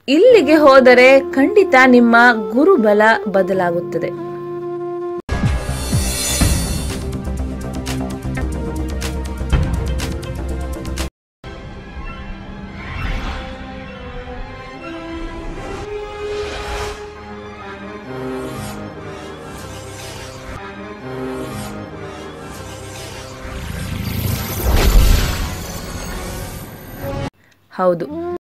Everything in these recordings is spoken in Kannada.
ಇಲ್ಲಿಗೆ ಹೋದರೆ ಖಂಡಿತ ನಿಮ್ಮ ಗುರುಬಲ ಬದಲಾಗುತ್ತದೆ ಹೌದು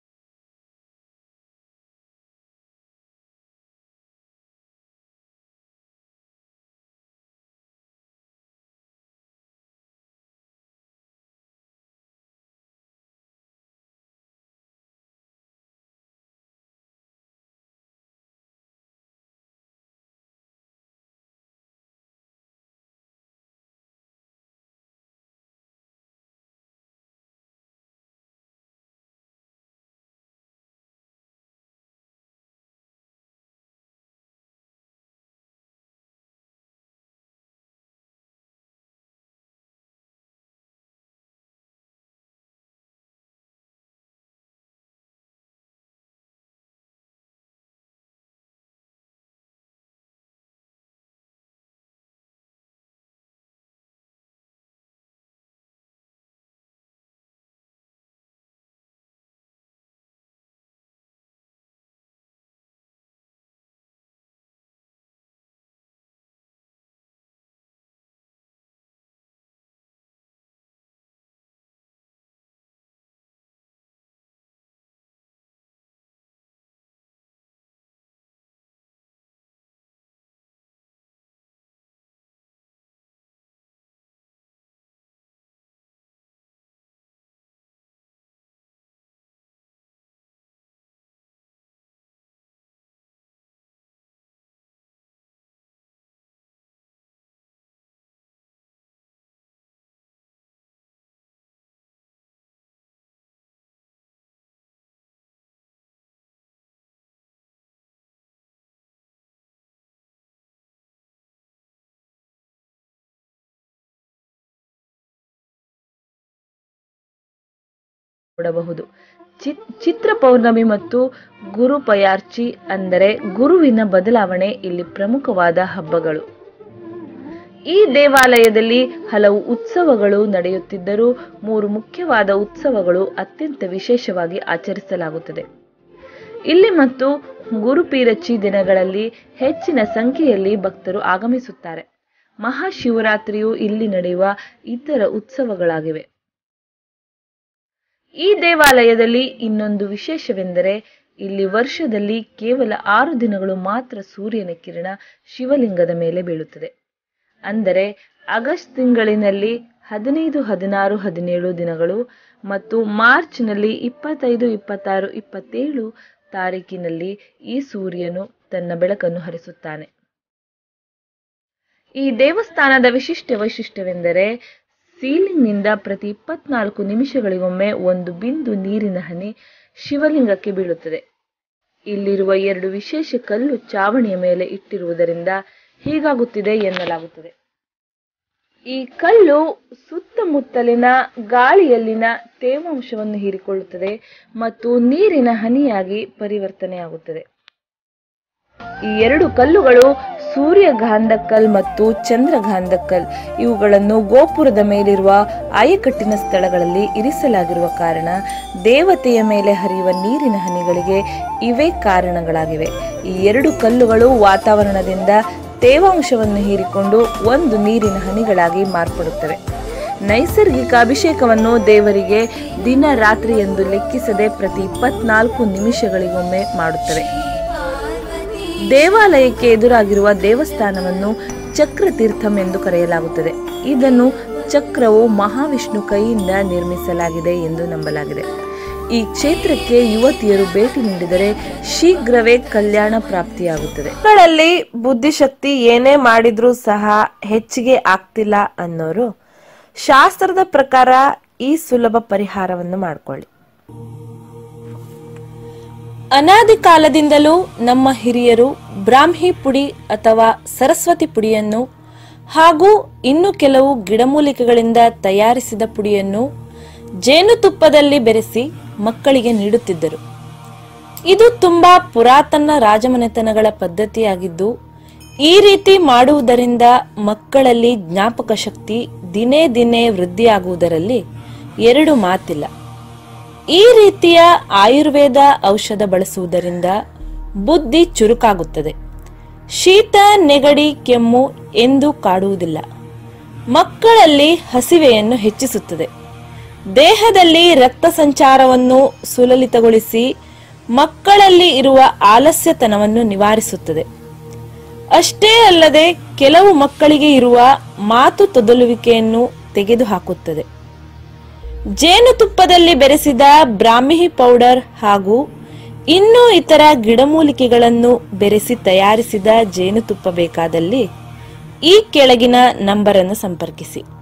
ನೋಡಬಹುದು ಚಿ- ಚಿತ್ರ ಪೌರ್ಣಮಿ ಮತ್ತು ಗುರು ಪಯಾರ್ಚಿ ಅಂದರೆ ಗುರುವಿನ ಬದಲಾವಣೆ ಇಲ್ಲಿ ಪ್ರಮುಖವಾದ ಹಬ್ಬಗಳು ಈ ದೇವಾಲಯದಲ್ಲಿ ಹಲವು ಉತ್ಸವಗಳು ನಡೆಯುತ್ತಿದ್ದರೂ ಮೂರು ಮುಖ್ಯವಾದ ಉತ್ಸವಗಳು ಅತ್ಯಂತ ವಿಶೇಷವಾಗಿ ಆಚರಿಸಲಾಗುತ್ತದೆ ಇಲ್ಲಿ ಮತ್ತು ಗುರುಪೀರಚಿ ದಿನಗಳಲ್ಲಿ ಹೆಚ್ಚಿನ ಸಂಖ್ಯೆಯಲ್ಲಿ ಭಕ್ತರು ಆಗಮಿಸುತ್ತಾರೆ ಮಹಾಶಿವರಾತ್ರಿಯು ಇಲ್ಲಿ ನಡೆಯುವ ಇತರ ಉತ್ಸವಗಳಾಗಿವೆ ಈ ದೇವಾಲಯದಲ್ಲಿ ಇನ್ನೊಂದು ವಿಶೇಷವೆಂದರೆ ಇಲ್ಲಿ ವರ್ಷದಲ್ಲಿ ಕೇವಲ ಆರು ದಿನಗಳು ಮಾತ್ರ ಸೂರ್ಯನ ಕಿರಣ ಶಿವಲಿಂಗದ ಮೇಲೆ ಬೀಳುತ್ತದೆ ಅಂದರೆ ಆಗಸ್ಟ್ ತಿಂಗಳಿನಲ್ಲಿ ಹದಿನೈದು ಹದಿನಾರು ಹದಿನೇಳು ದಿನಗಳು ಮತ್ತು ಮಾರ್ಚ್ನಲ್ಲಿ ಇಪ್ಪತ್ತೈದು ಇಪ್ಪತ್ತಾರು ಇಪ್ಪತ್ತೇಳು ತಾರೀಕಿನಲ್ಲಿ ಈ ಸೂರ್ಯನು ತನ್ನ ಬೆಳಕನ್ನು ಹರಿಸುತ್ತಾನೆ ಈ ದೇವಸ್ಥಾನದ ವಿಶಿಷ್ಟ ವೈಶಿಷ್ಟ್ಯವೆಂದರೆ ಸೀಲಿಂಗ್ನಿಂದ ಪ್ರತಿ ಇಪ್ಪತ್ನಾಲ್ಕು ನಿಮಿಷಗಳಿಗೊಮ್ಮೆ ಒಂದು ಬಿಂದು ನೀರಿನ ಹನಿ ಶಿವಲಿಂಗಕ್ಕೆ ಬೀಳುತ್ತದೆ ಇಲ್ಲಿರುವ ಎರಡು ವಿಶೇಷ ಕಲ್ಲು ಚಾವಣಿಯ ಮೇಲೆ ಇಟ್ಟಿರುವುದರಿಂದ ಹೀಗಾಗುತ್ತಿದೆ ಎನ್ನಲಾಗುತ್ತದೆ ಈ ಕಲ್ಲು ಸುತ್ತಮುತ್ತಲಿನ ಗಾಳಿಯಲ್ಲಿನ ತೇವಾಂಶವನ್ನು ಹೀರಿಕೊಳ್ಳುತ್ತದೆ ಮತ್ತು ನೀರಿನ ಹನಿಯಾಗಿ ಪರಿವರ್ತನೆಯಾಗುತ್ತದೆ ಈ ಎರಡು ಕಲ್ಲುಗಳು ಸೂರ್ಯಗಾಂಧಕಲ್ ಮತ್ತು ಚಂದ್ರಗಾಂಧಕಲ್ ಇವುಗಳನ್ನು ಗೋಪುರದ ಮೇಲಿರುವ ಆಯಕಟ್ಟಿನ ಸ್ಥಳಗಳಲ್ಲಿ ಇರಿಸಲಾಗಿರುವ ಕಾರಣ ದೇವತೆಯ ಮೇಲೆ ಹರಿಯುವ ನೀರಿನ ಹನಿಗಳಿಗೆ ಇವೇ ಕಾರಣಗಳಾಗಿವೆ ಈ ಎರಡು ಕಲ್ಲುಗಳು ವಾತಾವರಣದಿಂದ ತೇವಾಂಶವನ್ನು ಹೀರಿಕೊಂಡು ಒಂದು ನೀರಿನ ಹನಿಗಳಾಗಿ ಮಾರ್ಪಡುತ್ತವೆ ನೈಸರ್ಗಿಕ ಅಭಿಷೇಕವನ್ನು ದೇವರಿಗೆ ದಿನ ರಾತ್ರಿ ಎಂದು ಲೆಕ್ಕಿಸದೆ ಪ್ರತಿ ಇಪ್ಪತ್ನಾಲ್ಕು ನಿಮಿಷಗಳಿಗೊಮ್ಮೆ ಮಾಡುತ್ತವೆ ದೇವಾಲಯಕ್ಕೆ ಎದುರಾಗಿರುವ ದೇವಸ್ಥಾನವನ್ನು ಚಕ್ರತೀರ್ಥಂ ಎಂದು ಕರೆಯಲಾಗುತ್ತದೆ ಇದನ್ನು ಚಕ್ರವು ಮಹಾವಿಷ್ಣು ಕೈಯಿಂದ ನಿರ್ಮಿಸಲಾಗಿದೆ ಎಂದು ನಂಬಲಾಗಿದೆ ಈ ಕ್ಷೇತ್ರಕ್ಕೆ ಯುವತಿಯರು ಭೇಟಿ ನೀಡಿದರೆ ಶೀಘ್ರವೇ ಕಲ್ಯಾಣ ಪ್ರಾಪ್ತಿಯಾಗುತ್ತದೆ ಮಕ್ಕಳಲ್ಲಿ ಬುದ್ಧಿಶಕ್ತಿ ಏನೇ ಮಾಡಿದ್ರೂ ಸಹ ಹೆಚ್ಚಿಗೆ ಆಗ್ತಿಲ್ಲ ಅನ್ನೋರು ಶಾಸ್ತ್ರದ ಪ್ರಕಾರ ಈ ಸುಲಭ ಪರಿಹಾರವನ್ನು ಮಾಡಿಕೊಳ್ಳಿ ಅನಾದಿ ಕಾಲದಿಂದಲೂ ನಮ್ಮ ಹಿರಿಯರು ಬ್ರಾಹ್ಮಿ ಪುಡಿ ಅಥವಾ ಸರಸ್ವತಿ ಪುಡಿಯನ್ನು ಹಾಗೂ ಇನ್ನು ಕೆಲವು ಗಿಡಮೂಲಿಕೆಗಳಿಂದ ತಯಾರಿಸಿದ ಪುಡಿಯನ್ನು ಜೇನುತುಪ್ಪದಲ್ಲಿ ಬೆರೆಸಿ ಮಕ್ಕಳಿಗೆ ನೀಡುತ್ತಿದ್ದರು ಇದು ತುಂಬಾ ಪುರಾತನ ರಾಜಮನೆತನಗಳ ಪದ್ಧತಿಯಾಗಿದ್ದು ಈ ರೀತಿ ಮಾಡುವುದರಿಂದ ಮಕ್ಕಳಲ್ಲಿ ಜ್ಞಾಪಕ ಶಕ್ತಿ ದಿನೇ ದಿನೇ ವೃದ್ಧಿಯಾಗುವುದರಲ್ಲಿ ಎರಡು ಮಾತಿಲ್ಲ ಈ ರೀತಿಯ ಆಯುರ್ವೇದ ಔಷಧ ಬಳಸುವುದರಿಂದ ಬುದ್ಧಿ ಚುರುಕಾಗುತ್ತದೆ ಶೀತ ನೆಗಡಿ ಕೆಮ್ಮು ಎಂದು ಕಾಡುವುದಿಲ್ಲ ಮಕ್ಕಳಲ್ಲಿ ಹಸಿವೆಯನ್ನು ಹೆಚ್ಚಿಸುತ್ತದೆ ದೇಹದಲ್ಲಿ ರಕ್ತ ಸಂಚಾರವನ್ನು ಸುಲಲಿತಗೊಳಿಸಿ ಮಕ್ಕಳಲ್ಲಿ ಇರುವ ಆಲಸ್ಯತನವನ್ನು ನಿವಾರಿಸುತ್ತದೆ ಅಷ್ಟೇ ಅಲ್ಲದೆ ಕೆಲವು ಮಕ್ಕಳಿಗೆ ಇರುವ ಮಾತು ತೊದಲುವಿಕೆಯನ್ನು ತೆಗೆದುಹಾಕುತ್ತದೆ ಜೇನುತುಪ್ಪದಲ್ಲಿ ಬೆರೆಸಿದ ಬ್ರಾಹ್ಮಿ ಪೌಡರ್ ಹಾಗೂ ಇನ್ನೂ ಇತರ ಗಿಡಮೂಲಿಕೆಗಳನ್ನು ಬೆರೆಸಿ ತಯಾರಿಸಿದ ಜೇನುತುಪ್ಪ ಬೇಕಾದಲ್ಲಿ ಈ ಕೆಳಗಿನ ನಂಬರನ್ನು ಸಂಪರ್ಕಿಸಿ